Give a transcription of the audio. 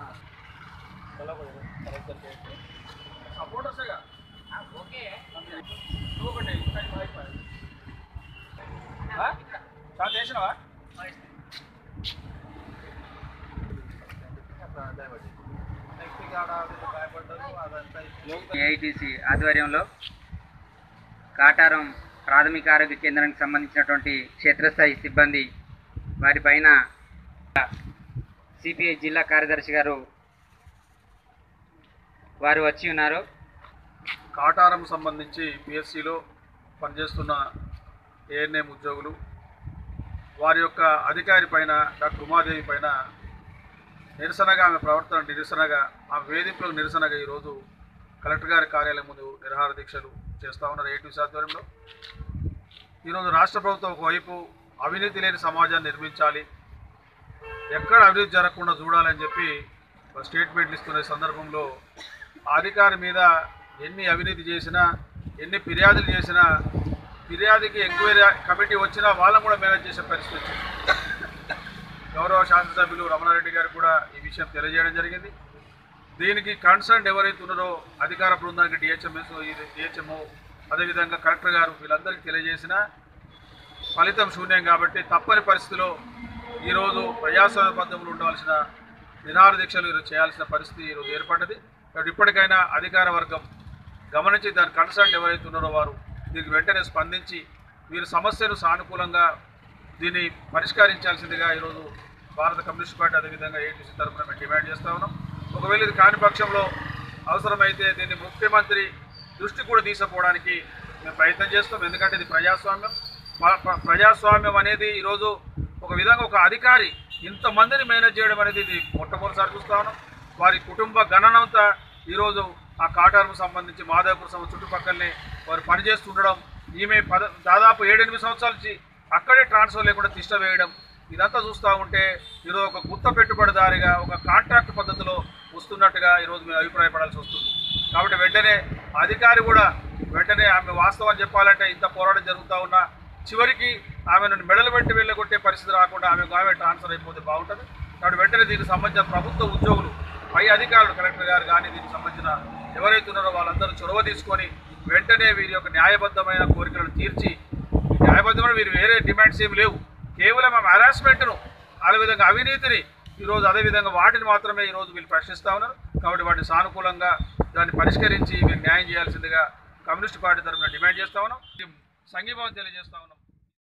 సపోర్టర్సేగా okay నువ్వు ఒకటి ఇంకా అయిపోయి. ఆ? చాలా చేసినావా ఏఐటీసీ ఆధ్వర్యంలో కాటారం ప్రాథమిక ఆరోగ్య కేంద్రానికి సంబంధించినటువంటి క్షేత్రస్థాయి సిబ్బంది వారిపైన సిపిఐ జిల్లా కార్యదర్శి గారు వారు వచ్చి ఉన్నారు కాటారం సంబంధించి పిఎస్సిలో పనిచేస్తున్న ఏఎన్ఎం ఉద్యోగులు వారి యొక్క అధికారి పైన డాక్టర్ ఉమాదేవి పైన నిరసనగా ఆమె ప్రవర్తన నిరసనగా ఆ వేధింపులకు నిరసనగా ఈరోజు కలెక్టర్ గారి కార్యాలయం ముందు నిరహార దీక్షలు చేస్తూ ఉన్నారు ఏటీసీ ఆధ్వర్యంలో ఈరోజు రాష్ట్ర ప్రభుత్వం ఒకవైపు అవినీతి లేని సమాజాన్ని నిర్మించాలి ఎక్కడ అవినీతి జరగకుండా చూడాలని చెప్పి ఒక స్టేట్మెంట్లు ఇస్తున్న ఈ సందర్భంలో ఆ అధికారి మీద ఎన్ని అవినీతి చేసినా ఎన్ని ఫిర్యాదులు చేసినా ఫిర్యాదుకి ఎంక్వైరీ కమిటీ వచ్చినా వాళ్ళని కూడా మేనేజ్ చేసే పరిస్థితి వచ్చింది గౌరవ శాసనసభ్యులు రమణారెడ్డి గారు కూడా ఈ విషయం తెలియజేయడం జరిగింది దీనికి కన్సర్న్ ఎవరైతే ఉన్నారో అధికార బృందానికి డిహెచ్ఎంఎస్ డిహెచ్ఎంఓ అదేవిధంగా కలెక్టర్ గారు వీళ్ళందరికీ తెలియజేసిన ఫలితం శూన్యం కాబట్టి తప్పని పరిస్థితిలో ఈరోజు ప్రజాస్వామ్యబద్ధంలో ఉండవలసిన నిరాహార దీక్షలు ఈరోజు చేయాల్సిన పరిస్థితి ఈరోజు ఏర్పడ్డది కాబట్టి ఇప్పటికైనా అధికార వర్గం గమనించి దాని కన్సర్న్ ఎవరైతే ఉన్నారో వారు దీనికి వెంటనే స్పందించి వీరి సమస్యను సానుకూలంగా దీన్ని పరిష్కరించాల్సిందిగా ఈరోజు భారత కమ్యూనిస్ట్ పార్టీ అదేవిధంగా ఏటీసీ తరఫున మేము డిమాండ్ చేస్తా ఉన్నాం ఒకవేళ ఇది కాని పక్షంలో అవసరమైతే దీన్ని ముఖ్యమంత్రి దృష్టి కూడా తీసుకుపోవడానికి మేము ప్రయత్నం చేస్తాం ఎందుకంటే ఇది ప్రజాస్వామ్యం ప్ర- ప్ర- ప్రజాస్వామ్యం అనేది ఈరోజు ఒక విధంగా ఒక అధికారి ఇంతమందిని మేనేజ్ చేయడం అనేది ఇది మొట్టమొదటిసారి చూస్తా ఉన్నాం వారి కుటుంబ గణనంతా ఈరోజు ఆ కాటార్కు సంబంధించి మాధవపురం సం- చుట్టుపక్కలనే వారు పనిచేస్తుండడం ఈమె పద దాదాపు ఏడెనిమిది సంవత్సరాల నుంచి అక్కడే ట్రాన్స్ఫర్ లేకుండా తిష్ట వేయడం ఇదంతా చూస్తూ ఉంటే ఈరోజు ఒక గుత్త పెట్టుబడిదారిగా ఒక కాంట్రాక్ట్ పద్ధతిలో వస్తున్నట్టుగా ఈరోజు మేము అభిప్రాయపడాల్సి వస్తుంది కాబట్టి వెంటనే అధికారి కూడా వెంటనే ఆమె వాస్తవం చెప్పాలంటే ఇంత పోరాటం జరుగుతూ ఉన్నా చివరికి ఆమెను మెడలు పెట్టి వెళ్ళగొట్టే పరిస్థితి రాకుండా ఆమెకు ఆమె ట్రాన్స్ఫర్ అయిపోతే బాగుంటుంది కాబట్టి వెంటనే దీనికి సంబంధించిన ప్రభుత్వ ఉద్యోగులు పై అధికారులు కలెక్టర్ గారు కానీ దీనికి సంబంధించిన ఎవరైతే ఉన్నారో వాళ్ళందరూ చొరవ తీసుకొని వెంటనే వీరి యొక్క న్యాయబద్ధమైన కోరికలను తీర్చి న్యాయబద్ధమైన వీరు వేరే డిమాండ్స్ ఏమి లేవు కేవలం ఆమె హరాస్మెంట్ను అదేవిధంగా అవినీతిని ఈరోజు అదేవిధంగా వాటిని మాత్రమే ఈరోజు వీళ్ళు ప్రశ్నిస్తూ ఉన్నారు కాబట్టి వాటిని సానుకూలంగా దాన్ని పరిష్కరించి వీరు న్యాయం చేయాల్సిందిగా కమ్యూనిస్ట్ పార్టీ తరఫున డిమాండ్ చేస్తా ఉన్నాం సంఘీభావం తెలియజేస్తా ఉన్నాం